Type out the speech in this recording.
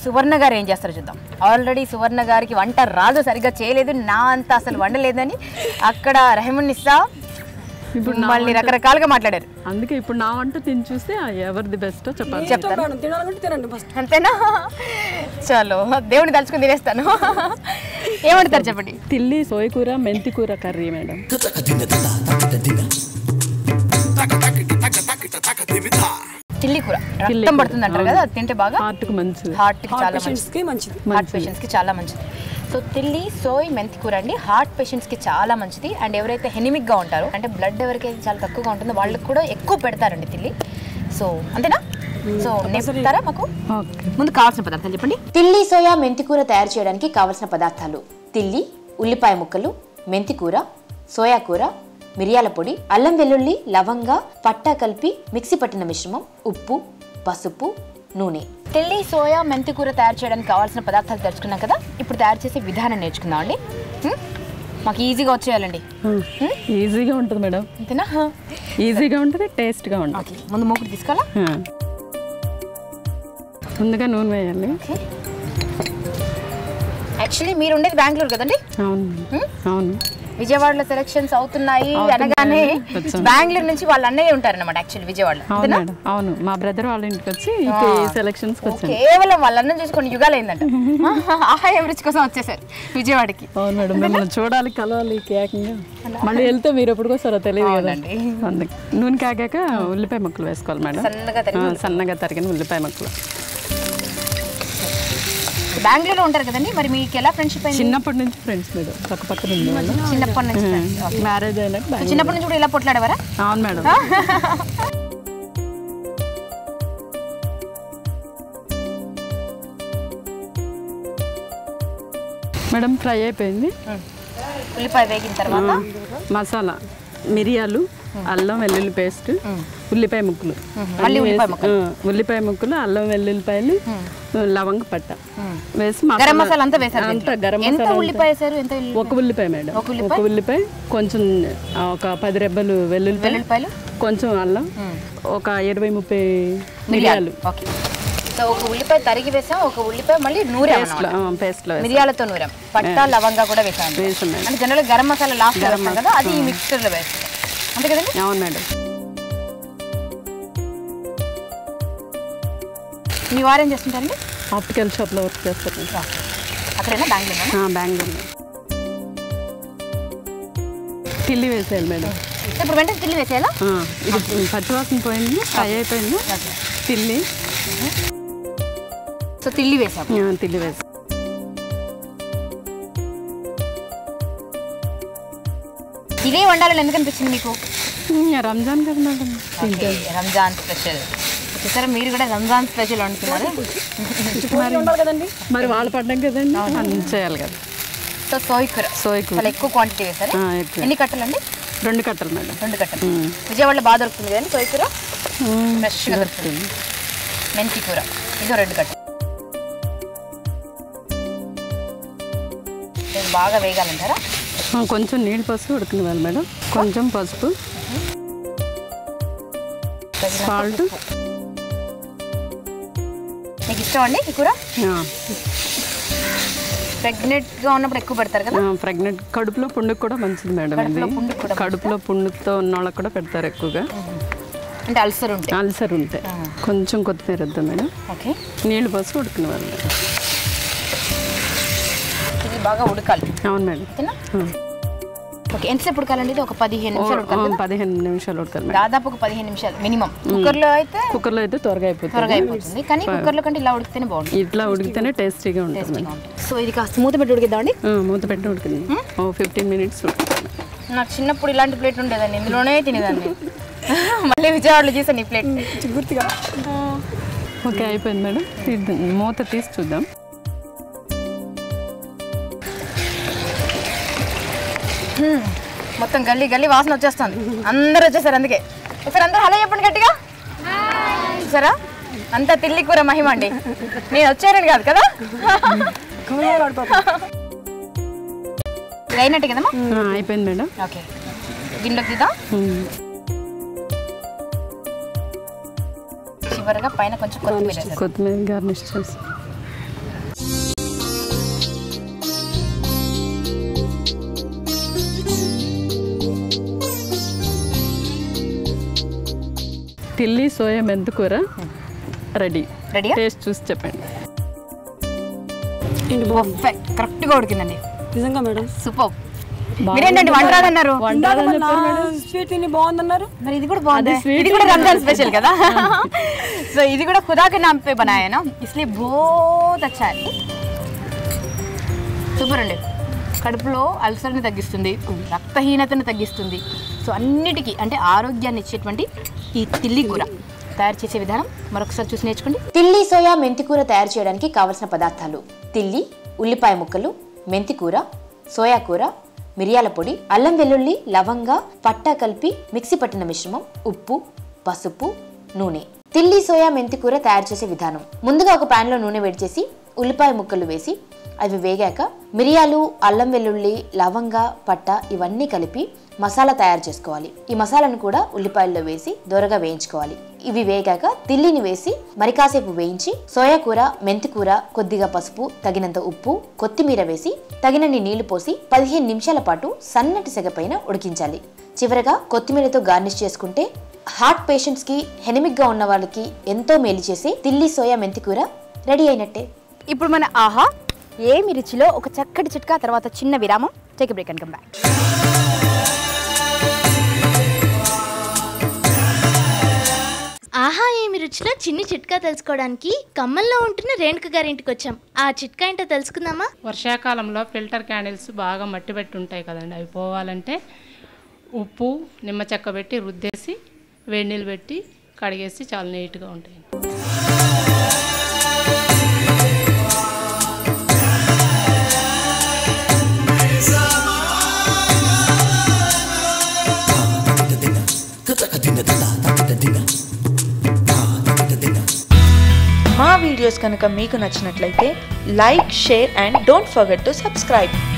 సువర్ణ గారు ఏం చేస్తారో చూద్దాం ఆల్రెడీ సువర్ణ గారికి వంట రాదు సరిగ్గా చేయలేదు నా అంత అసలు వండలేదని అక్కడ రెహమాన్ ఇస్తా ఇప్పుడు మళ్ళీ రకరకాలుగా మాట్లాడారు అందుకే ఇప్పుడు నా వంట తిని చూస్తే ఆ ఎవరిది బెస్టో చెప్పాలి చెప్తాను మేడం తినాలంటే తినండి ఫస్ట్ అంతేనా చలో దేవుని తలుచుకుని తినేస్తాను ఏమంటారు చెప్పండి తిల్లి సోయకూర మెంతి కూర కర్రీ మేడం చిల్లి కూర రక్తం పడుతుంది అంటారు కదా అది తింటే బాగా హార్ట్కి మంచిది హార్ట్ కి చాలా మంచిది పేషెంట్స్కి మంచిది హార్ట్ పేషెంట్స్ కి చాలా మంచిది సో తిల్లి సోయ్ మెంతి కూర అండి హార్ట్ పేషెంట్స్ కి చాలా మంచిది అండ్ ఎవరైతే హెనిమిక్ గా ఉంటారో అంటే బ్లడ్ ఎవరికైతే చాలా తక్కువగా ఉంటుందో వాళ్ళకి కూడా ఎక్కువ పెడతారండి తిల్లి సో అంతేనా సో నేర్పుతారా మాకు ఓకే ముందు కావాల్సిన పదార్థాలు చెప్పండి తిల్లి సోయా మెంతికూర తయారు చేయడానికి కావలసిన పదార్థాలు తిల్లి ఉల్లిపాయ ముక్కలు మెంతికూర సోయా కూర మిరియాల పొడి అల్లం వెల్లుల్లి లవంగ పట్టా కలిపి మిక్సీ పట్టిన మిశ్రమం ఉప్పు పసుపు నూనె తిల్లి సోయా మెంతి కూర తయారు చేయడానికి కావాల్సిన పదార్థాలు తెలుసుకున్నాం కదా ఇప్పుడు తయారు చేసే విధానం నేర్చుకుందాం అండి హ్మ్? మాకు ఈజీగా వచ్చేయాలండి ఈజీగా ఉంటుంది మేడం అంతేనా ఈజీగా ఉంటుంది టేస్ట్గా ఉంటుంది ఓకే ముందు మూకుడు తీసుకోవాలా ఆ. ముందుగా నూనె వేయాలి యాక్చువల్లీ మీరు ఉండేది బెంగళూరు కదండి అవును అవును విజయవాడలో సెలక్షన్స్ అవుతున్నాయి అనగానే వచ్చాం. బెంగళూరు నుంచి వాళ్ళ అన్నయ్య ఉంటారన్నమాట యాక్చువల్లీ విజయవాడలో అవును అంతేనా? మేడం అవును మా బ్రదర్ వాళ్ళ ఇంటికి వచ్చి సెలక్షన్స్కి వచ్చాను కేవలం వాళ్ళ అన్నం చూసి కొన్ని యుగాలు అయిందంట ఆహా ఎవరిచ్ కోసం వచ్చేసారు విజయవాడకి అవును మేడం మిమ్మల్ని చూడాలి కలవాలి కేకంగా మళ్ళీ వెళ్తే మీరు ఎప్పుడు వస్తారో తెలియదు కదా అవునండి. అందుకే నూనె కాగాక ఉల్లిపాయ ముక్కలు వేసుకోవాలి మేడం సన్నగా తరిగి ఆ, సన్నగా తరిగిన ఉల్లిపాయ ముక్కలు బెంగళూరులో ఉంటారు కదండి మరి మీకు ఎలా ఫ్రెండ్షిప్ అయింది చిన్నప్పటి నుంచి ఫ్రెండ్స్ మేడం పక్క పక్కన ఉండేవాళ్ళు చిన్నప్పటి నుంచి friends. Okay. మ్యారేజ్ అయినాక So, బెంగళూరు. చిన్నప్పటి నుంచి కూడా ఇలా పొట్లాడేవారా అవును మేడం మేడం ఫ్రై అయిపోయింది ఉల్లిపాయ వేగిన తర్వాత మసాలా మిరియాలు అల్లం వెల్లుల్లి పేస్ట్ ఉల్లిపాయ ముక్కలు మళ్ళీ అన్నీ ఉల్లిపాయ వేసి- ఆ, ఉల్లిపాయ ముక్కలు అల్లం వెల్లుల్లిపాయలు లవంగ పట్ట వేసి గరం మసాలా అంతా వేశారు అంతా దీంట్లో. గరం ఎంత మసాలా ఉల్లిపాయ వేశారు ఎంత ఉల్లి- ఒక ఉల్లిపాయ మేడం ఒక ఉల్లిపాయ? ఒక ఉల్లిపాయ కొంచెం ఆ, ఒక పది రెబ్బలు వెల్లుల్లిపాయ వెల్లుల్లిపాయలు కొంచెం అల్లం ఒక ఇరవై ముప్పై మిరియాలు ఓకే సో ఒక ఉల్లిపాయ తరిగి వేసాం ఒక ఉల్లిపాయ మళ్ళీ నూరాం పేస్ట్లో అన్నమాట. పేస్ట్లో వేసి మిరియాలతో నూరాం పట్టా లవంగా కూడా వేసాం వేసాం మేడం అంటే జనరల్ గరం మసాలా లాస్ట్ వేస్తాం కదా అది ఈ మిక్స్చర్ లో వేస్తాం అంతే కదండి అవును మేడం మీ వారు ఏం చేస్తుంటారండి ఆప్టికల్ షాప్లో వర్క్ చేస్తాను అక్కడైనా బెంగళూరు ఆ, బెంగళూరులో కిల్లి వేసేయాలి మేడం ఇప్పుడు వెంటనే తిల్లి వేసేయాలా ఆ, ఇది పచ్చివాసన పోయింది ఫ్రై అయిపోయింది తిల్లి సో తిల్లి వేసాం ఆ, తిల్లి వేసి ఇదే వండాలని ఎందుకు అనిపించింది మీకు ఉమ్, రంజాన్ కదా మేడం ఓకే, రంజాన్ స్పెషల్ చూసారా మీరు కూడా రంజాన్ స్పెషల్ వండుతున్నారు మరి ఉండాలి కదండి మరి వాళ్ళు పడ్డం కదండి అన్ని చేయాలి కదా సో సోయ్ కూర సోయ్ కూర. చాలా ఎక్కువ క్వాంటిటీ వేసారు ఆ, ఎక్కువ. ఎన్ని కట్టలండి రెండు కట్టలు మేడం రెండు కట్టలు విజయవాడలో బాగా దొరుకుతుంది కదండి సోయ్ కూర ఉమ్, ఫ్రెష్గా దొరుకుతుంది మెంతి కూర ఇదో రెండు కట్టలు ఇది బాగా వేగాలంటారా ఆ, కొంచెం నీళ్ళు పసుపు ఉడకనివ్వాలి మేడం కొంచెం పసుపు సాల్ట్ మీకు ఇష్టం అండి ఈ కూర ప్రెగ్నెంట్గా ఉన్నప్పుడు ఎక్కువ పెడతారు కదా ప్రెగ్నెంట్ కడుపులో పుండుకు కూడా మంచిది మేడం ఇది కడుపులో పుండుకు కూడా కడుపులో పుండుతో ఉన్న వాళ్ళకి కూడా పెడతారు ఎక్కువగా అంటే అల్సర్ ఉంటాయి అల్సర్ ఉంటే కొంచెం కొత్తిమీర వద్దా మేడం ఓకే నీళ్ళు పోసి ఉడకనివ్వాలి మేడం ఇది బాగా ఉడకాలి అవును మేడం ఓకేనా ఆ. ఓకే ఎంతసేపు ఉడకాలండి ఇది ఒక పదిహేను నిమిషాలు ఉడకాలి కదా? పదిహేను నిమిషాలు ఉడకాలి మేడం దాదాపు ఒక పదిహేను నిమిషాలు మినిమం కుక్కర్లో అయితే కుక్కర్లో అయితే త్వరగా త్వరగా అయిపోతుంది అయిపోతుంది కానీ కుక్కర్లో కంటే ఇలా ఉడికితేనే బాగుంటుంది ఇట్లా ఉడికితేనే టేస్టీగా ఉంటుంది మేడం టేస్టీగా ఉంటుంది సో ఇది కాస్త మూత పెట్టి ఉడికిద్దామండి ఆ, మూత పెట్టి ఉడికింది ఓ ఫిఫ్టీన్ మినిట్స్ ఉడుకుతుంది నాకు చిన్నప్పుడు ఇలాంటి ప్లేట్ ఉండేదండి ఇందులోనే తినేదాన్ని మళ్ళీ విజయవాడలో చేశాను ఈ ప్లేట్ గుర్తుగా ఓకే అయిపోయింది మేడం ఇది మూత తీసి చూద్దాం మొత్తం గల్లీ గల్లీ వాసన వచ్చేస్తుంది అందరూ వచ్చేసారు అందుకే ఒకసారి అందరూ హలో చెప్పండి గట్టిగా చూసారా అంతా తిల్లి కూర మహిమ అండి నేను వచ్చానని కాదు కదా ఇది అయినట్టు కదమ్మా ఆ, అయిపోయింది మేడం ఓకే గిన్నెలోకి తీద్దాం ఉమ్. చివరిగా పైన కొంచెం కొత్తిమీర వేసేద్దాం. కొత్తిమీర గార్నిష్ చేసి తిల్లి సోయా మెంతికూర రెడీ రెడీయా టేస్ట్ చూసి చెప్పండి ఏంటి బాగుంది పర్ఫెక్ట్ కరెక్ట్గా ఉడికిందండి నిజంగా మేడం సూపర్ మీరేంటండి వంట రాదన్నారు ఇందాక మొన్న స్వీట్ తిని బాగుందన్నారు మరి ఇది కూడా బాగుంది అది sweet ఇది కూడా రంజాన్ స్పెషల్ కదా సో ఇది కూడా खुदा के नाम पे बनाया है ना इसलिए बहुत अच्छा है సూపర్ అండి కడుపులో అల్సర్ని తగ్గిస్తుంది రక్తహీనతను తగ్గిస్తుంది సో అన్నిటికీ అంటే ఆరోగ్యాన్ని ఇచ్చేటువంటి ఈ తిల్లి కూర తయారు చేసే విధానం మరొకసారి చూసి నేర్చుకోండి తిల్లి సోయా మెంతికూర తయారు చేయడానికి కావలసిన పదార్థాలు తిల్లి ఉల్లిపాయ ముక్కలు మెంతికూర సోయా కూర మిరియాల పొడి అల్లం వెల్లుల్లి లవంగ పట్టా కలిపి మిక్సీ పట్టిన మిశ్రమం ఉప్పు పసుపు నూనె తిల్లి సోయా మెంతికూర తయారు చేసే విధానం ముందుగా ఒక పాన్ లో నూనె వేడి చేసి ఉల్లిపాయ ముక్కలు వేసి అవి వేగాక మిరియాలు అల్లం వెల్లుల్లి లవంగ పట్ట ఇవన్నీ కలిపి మసాలా తయారు చేసుకోవాలి ఈ మసాలాను కూడా ఉల్లిపాయల్లో వేసి దోరగా వేయించుకోవాలి ఇవి వేగాక తిల్లిని వేసి మరి కాసేపు వేయించి సోయా కూర మెంతి కూర కొద్దిగా పసుపు తగినంత ఉప్పు కొత్తిమీర వేసి తగినన్ని నీళ్లు పోసి పదిహేను నిమిషాల పాటు సన్నటి సెగ పైన ఉడికించాలి చివరగా కొత్తిమీరతో గార్నిష్ చేసుకుంటే హార్ట్ పేషెంట్స్ కి హెనిమిక్ గా ఉన్న వాళ్ళకి ఎంతో మేలు చేసే తిల్లి సోయా మెంతి కూర రెడీ అయినట్టే ఇప్పుడు మన ఆహా ఏమి రుచిలో ఒక చక్కటి చిట్కా తర్వాత చిన్న విరామం take break and come back ఆహా ఏమి రుచిలో చిన్ని చిట్కా తెలుసుకోవడానికి ఖమ్మంలో ఉంటున్న రేణుక గారింటికి వచ్చాం ఆ చిట్కా ఏంటో తెలుసుకుందామా వర్షాకాలంలో ఫిల్టర్ క్యాండిల్స్ బాగా మట్టి పెట్టి ఉంటాయి కదండి అవి పోవాలంటే ఉప్పు నిమ్మ చెక్క పెట్టి రుద్దేసి వేడి నీళ్ళు పెట్టి కడిగేసి చాలా నీట్గా ఉంటాయి మా వీడియోస్ కనుక మీకు నచ్చినట్లయితే like share and don't forget to subscribe